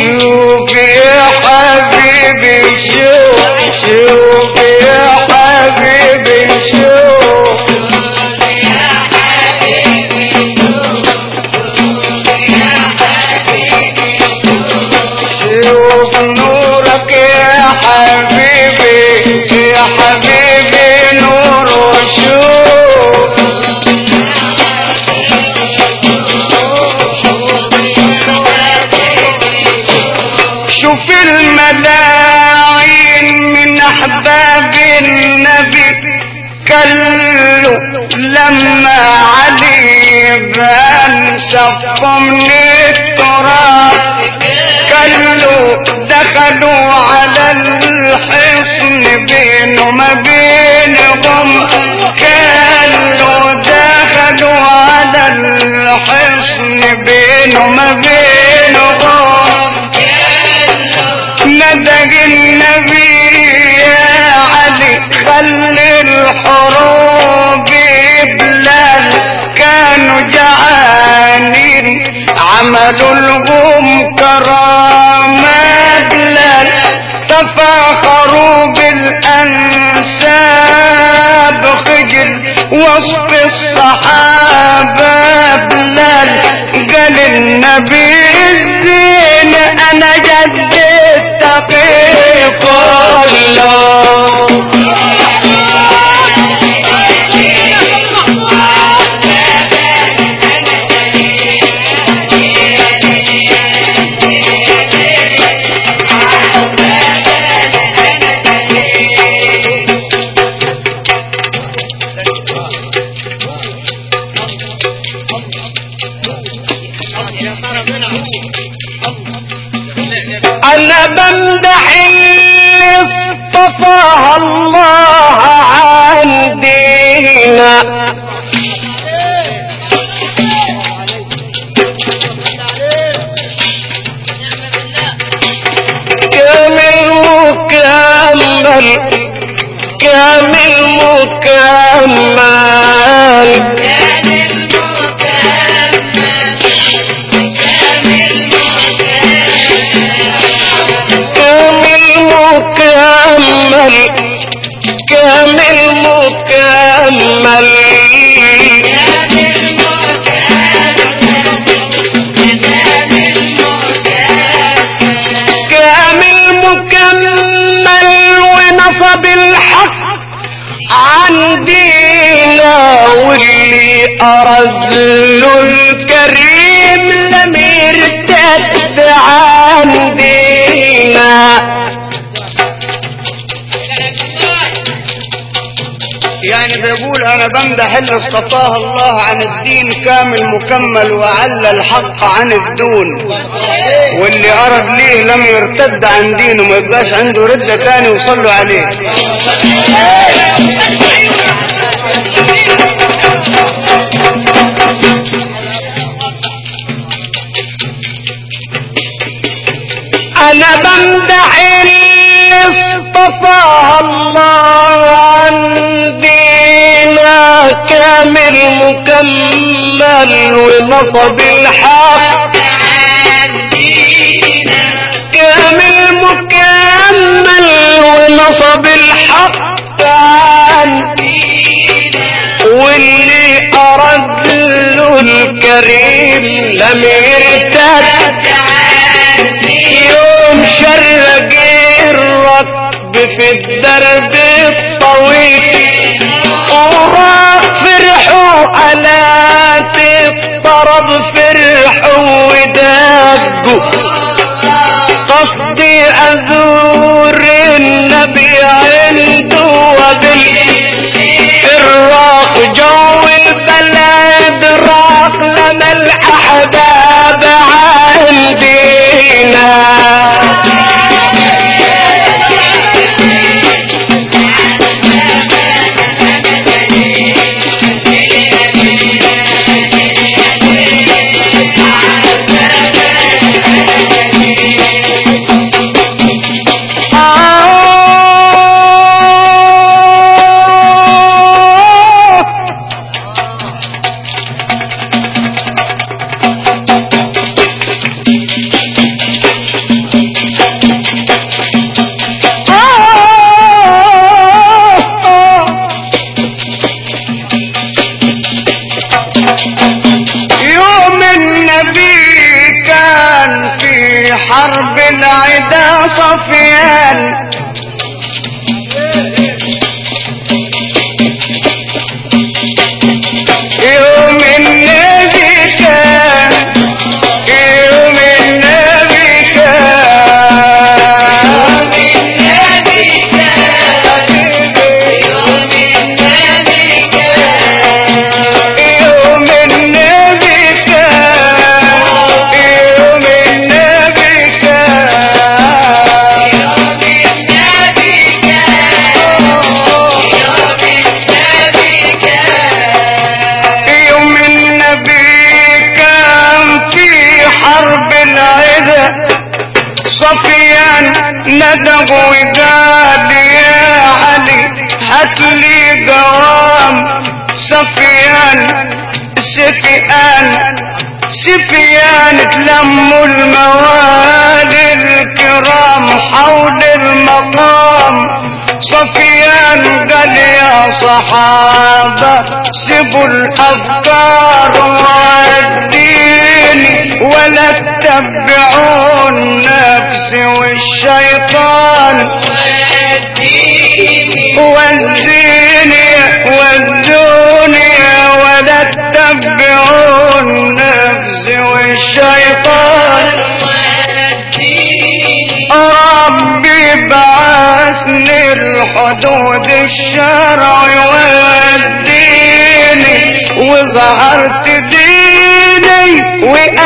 شوف يا حبيبي شوف شوف يا حبيبي شوف شوف نورك يا حبيبي يا حبيبي نور وشوف شوف الملاعين من احباب النبي كلوا لما علي بان شفوا من التراب كلوا دخلوا على الحصن بينه ما بينهم كلوا دخلوا على الحصن بينه ما بينهم ندق النبي يا علي خلي الحروب بلال كانوا جعانين عملوا لهم كرامة بلال تفاخروا بالأنساب خجل وسط الصحابة بلال قال النبي الزين أنا جد التقي كله انا بمدح اللي اصطفاها الله عندنا كامل مكمل كامل مكمل كامل مكمل كامل مكمل كامل مكمل ونصب الحق عندنا واللي أرز له الكريم لم يرتد عندنا يعني بيقول انا بمدح اللي اصطفاه الله عن الدين كامل مكمل وعلى الحق عن الدون واللي ارد ليه لم يرتد عن دينه ما يبقاش عنده ردة تاني وصلوا عليه انا بمدح اللي اصطفاه الله عن دينا كامل مكمل ونصب الحق كامل مكمل ونصب الحق عن واللي أرد له الكريم لم يرتد يوم شرق الركب في الدرب الطويل وراك فرحوا آلات الطرب فرحوا ودقوا قصدي أزور النبي عنده وبالراق جو البلد راق لما الأحباب عندنا حرب العدا صفيان يوم النبي كان يوم النبي كان يوم النبي كان يوم النبي كان يوم النبي كان في حرب العدا صفيان ندغ وقال يا علي هات لي قوام صفيان سفيان سفيان تلموا الموالي الكرام حول المقام صفيان قال يا صحابة سيبوا الأفكار والدين ولا تتبعوا النفس والشيطان والدين والدنيا ولا تتبعوا النفس والشيطان ربي بعثني الحدود الشرع والدين وظهرت ديني